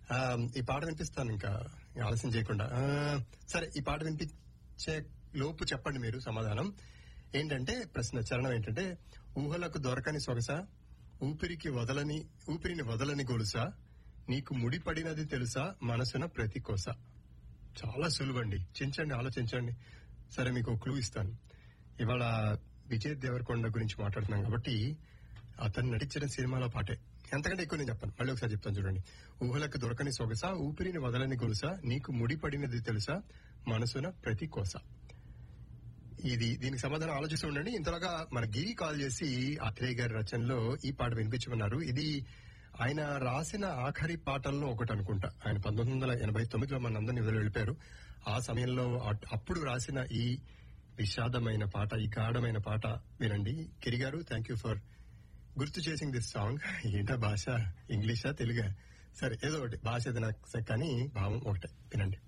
ఆ, ఈ పాట వినిపిస్తాను ఇంకా ఆలస్యం చేయకుండా ఆ, సరే ఈ పాట వినిపించే లోపు చెప్పండి మీరు సమాధానం ఏంటంటే ప్రశ్న చరణం ఏంటంటే ఊహలకు దొరకని సొగస ఊపిరికి వదలని ఊపిరిని వదలని గొలుసా నీకు ముడిపడినది తెలుసా మనసున ప్రతి కోస చాలా సులువండి చించండి ఆలోచించండి సరే మీకు క్లూ ఇస్తాను ఇవాళ విజయ్ దేవరకొండ గురించి మాట్లాడుతున్నాం కాబట్టి అతను నటించిన సినిమాలో పాటే ఎంతకంటే ఎక్కువ నేను చెప్పాను మళ్ళీ ఒకసారి చెప్తాను చూడండి ఊహలకు దొరకని సొగస ఊపిరిని వదలని గొలుస నీకు ముడిపడినది తెలుసా మనసున ప్రతి కోస ఇది దీనికి సమాధానం ఆలోచిస్తూ ఉండండి ఇంతలోగా మన గిరి కాల్ చేసి అత్రేయ గారి రచనలో ఈ పాట వినిపించమన్నారు ఇది ఆయన రాసిన ఆఖరి పాటల్లో ఒకటి అనుకుంటా ఆయన పంతొమ్మిది వందల ఎనభై తొమ్మిదిలో మనందరినీ వదిలి వెళ్ళిపోయారు ఆ సమయంలో అట్- అప్పుడు రాసిన ఈ విషాదమైన పాట ఈ గాఢమైన పాట వినండి Giri garu thank you for గుర్తు చేసింగ్ దిస్ సాంగ్ ఏంటా భాష ఇంగ్లీషా తెలుగా సరే ఏదో ఒకటి భాష ఏదైనా కానీ భావం ఒకటే వినండి